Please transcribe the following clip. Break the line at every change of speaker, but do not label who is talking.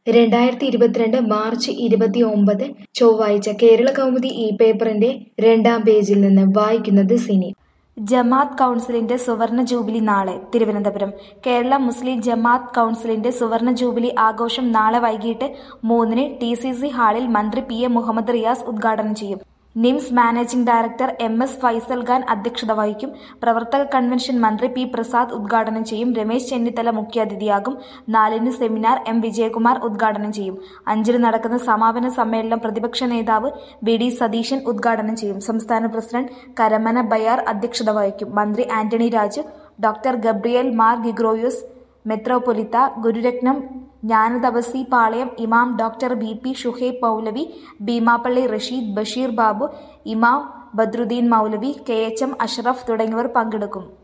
രണ്ടായിരത്തി ഇരുപത്തിരണ്ട് മാർച്ച് ഇരുപത്തിയൊമ്പത് ചൊവ്വാഴ്ച കേരള കൗമുദി ഈ പേപ്പറിന്റെ രണ്ടാം പേജിൽ നിന്ന് വായിക്കുന്നത് സിനി
ജമാഅത്ത് കൗൺസിലിന്റെ സുവർണ ജൂബിലി നാളെ തിരുവനന്തപുരം കേരള മുസ്ലിം ജമാഅത്ത് കൗൺസിലിന്റെ സുവർണ ജൂബിലി ആഘോഷം നാളെ വൈകിട്ട് മൂന്നിന് ടി സി സി ഹാളിൽ മന്ത്രി പി എ മുഹമ്മദ് റിയാസ് ഉദ്ഘാടനം ചെയ്യും NIMS managing director M S Faisal Khan അധ്യക്ഷത വഹിക്കും പ്രവർത്തക കൺവെൻഷൻ മന്ത്രി പി പ്രസാദ് ഉദ്ഘാടനം ചെയ്യും രമേശ് ചെന്നിത്തല മുഖ്യാതിഥിയാകും നാലിന് സെമിനാർ എം വിജയകുമാർ ഉദ്ഘാടനം ചെയ്യും അഞ്ചിന് നടക്കുന്ന സമാപന സമ്മേളനം പ്രതിപക്ഷ നേതാവ് വി ഡി സതീശൻ ഉദ്ഘാടനം ചെയ്യും സംസ്ഥാന പ്രസിഡന്റ് കരമന ബയാർ അധ്യക്ഷത വഹിക്കും മന്ത്രി ആന്റണി രാജു ഡോക്ടർ ഗബ്രിയേൽ മാർ ഗിഗ്രോയൂസ് മെത്രോപൊലിത്ത ഗുരുരത്നം ജ്ഞാനതപസി പാളയം ഇമാം ഡോക്ടർ ബി പി ഷുഹൈബ് മൗലവി ഭീമാപ്പള്ളി റഷീദ് ബഷീർ ബാബു ഇമാം ബദ്രുദ്ദീൻ മൗലവി കെ എച്ച് എം അഷ്റഫ് തുടങ്ങിയവർ പങ്കെടുക്കും